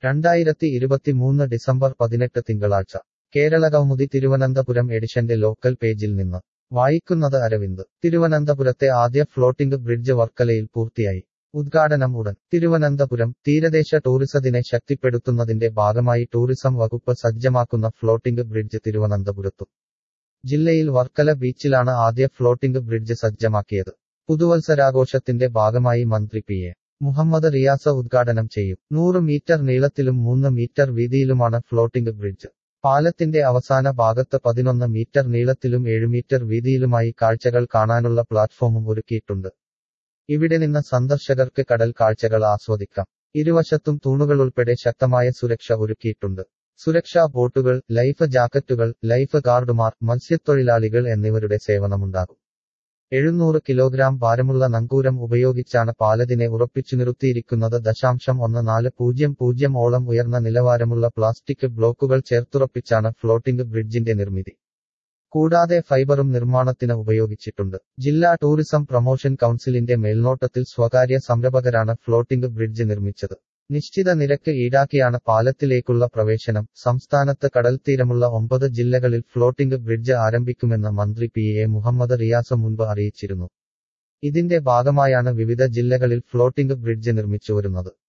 രണ്ടായിരത്തി ഇരുപത്തിമൂന്ന് ഡിസംബർ പതിനെട്ട് തിങ്കളാഴ്ച കേരളകൗമുദി തിരുവനന്തപുരം എഡിഷന്റെ ലോക്കൽ പേജിൽ നിന്ന് വായിക്കുന്നത് അരവിന്ദ് തിരുവനന്തപുരത്തെ ആദ്യ ഫ്ലോട്ടിംഗ് ബ്രിഡ്ജ് വർക്കലയിൽ പൂർത്തിയായി ഉദ്ഘാടനം ഉടൻ തിരുവനന്തപുരം തീരദേശ ടൂറിസത്തിനെ ശക്തിപ്പെടുത്തുന്നതിന്റെ ഭാഗമായി ടൂറിസം വകുപ്പ് സജ്ജമാക്കുന്ന ഫ്ലോട്ടിംഗ് ബ്രിഡ്ജ് തിരുവനന്തപുരത്തും ജില്ലയിൽ വർക്കല ബീച്ചിലാണ് ആദ്യ ഫ്ലോട്ടിംഗ് ബ്രിഡ്ജ് സജ്ജമാക്കിയത് പുതുവത്സരാഘോഷത്തിന്റെ ഭാഗമായി മന്ത്രി പി എ മുഹമ്മദ് റിയാസ ഉദ്ഘാടനം ചെയ്യും നൂറ് മീറ്റർ നീളത്തിലും മൂന്ന് മീറ്റർ വീതിയിലുമാണ് ഫ്ലോട്ടിംഗ് ബ്രിഡ്ജ് പാലത്തിന്റെ അവസാന ഭാഗത്ത് പതിനൊന്ന് മീറ്റർ നീളത്തിലും ഏഴ് മീറ്റർ വീതിയിലുമായി കാഴ്ചകൾ കാണാനുള്ള പ്ലാറ്റ്ഫോമും ഒരുക്കിയിട്ടുണ്ട് ഇവിടെ നിന്ന് സന്ദർശകർക്ക് കടൽ കാഴ്ചകൾ ആസ്വദിക്കാം ഇരുവശത്തും തൂണുകളുൾപ്പെടെ ശക്തമായ സുരക്ഷ ഒരുക്കിയിട്ടുണ്ട് സുരക്ഷാ ബോട്ടുകൾ ലൈഫ് ജാക്കറ്റുകൾ ലൈഫ് ഗാർഡുമാർ മത്സ്യത്തൊഴിലാളികൾ എന്നിവരുടെ സേവനമുണ്ടാകും എഴുന്നൂറ് കിലോഗ്രാം ഭാരമുള്ള നങ്കൂരം ഉപയോഗിച്ചാണ് പാലതിനെ ഉറപ്പിച്ചു നിർത്തിയിരിക്കുന്നത് ദശാംശം ഒന്ന് നാല് പൂജ്യം പൂജ്യം ഓളം ഉയർന്ന നിലവാരമുള്ള പ്ലാസ്റ്റിക് ബ്ലോക്കുകൾ ചേർത്തുറപ്പിച്ചാണ് ഫ്ലോട്ടിംഗ് ബ്രിഡ്ജിന്റെ നിർമ്മിതി കൂടാതെ ഫൈബറും നിർമ്മാണത്തിന് ഉപയോഗിച്ചിട്ടുണ്ട് ജില്ലാ ടൂറിസം പ്രൊമോഷൻ കൗൺസിലിന്റെ മേൽനോട്ടത്തിൽ സ്വകാര്യ സംരംഭകരാണ് ഫ്ലോട്ടിംഗ് ബ്രിഡ്ജ് നിർമ്മിച്ചത് നിശ്ചിത നിരക്ക് ഈടാക്കിയാണ് പാലത്തിലേക്കുള്ള പ്രവേശനം സംസ്ഥാനത്ത് കടൽത്തീരമുള്ള ഒമ്പത് ജില്ലകളിൽ ഫ്ലോട്ടിംഗ് ബ്രിഡ്ജ് ആരംഭിക്കുമെന്ന് മന്ത്രി പി എ മുഹമ്മദ് റിയാസ് മുൻപ് അറിയിച്ചിരുന്നു ഇതിന്റെ ഭാഗമായാണ് വിവിധ ജില്ലകളിൽ ഫ്ലോട്ടിംഗ് ബ്രിഡ്ജ് നിർമ്മിച്ചുവരുന്നത്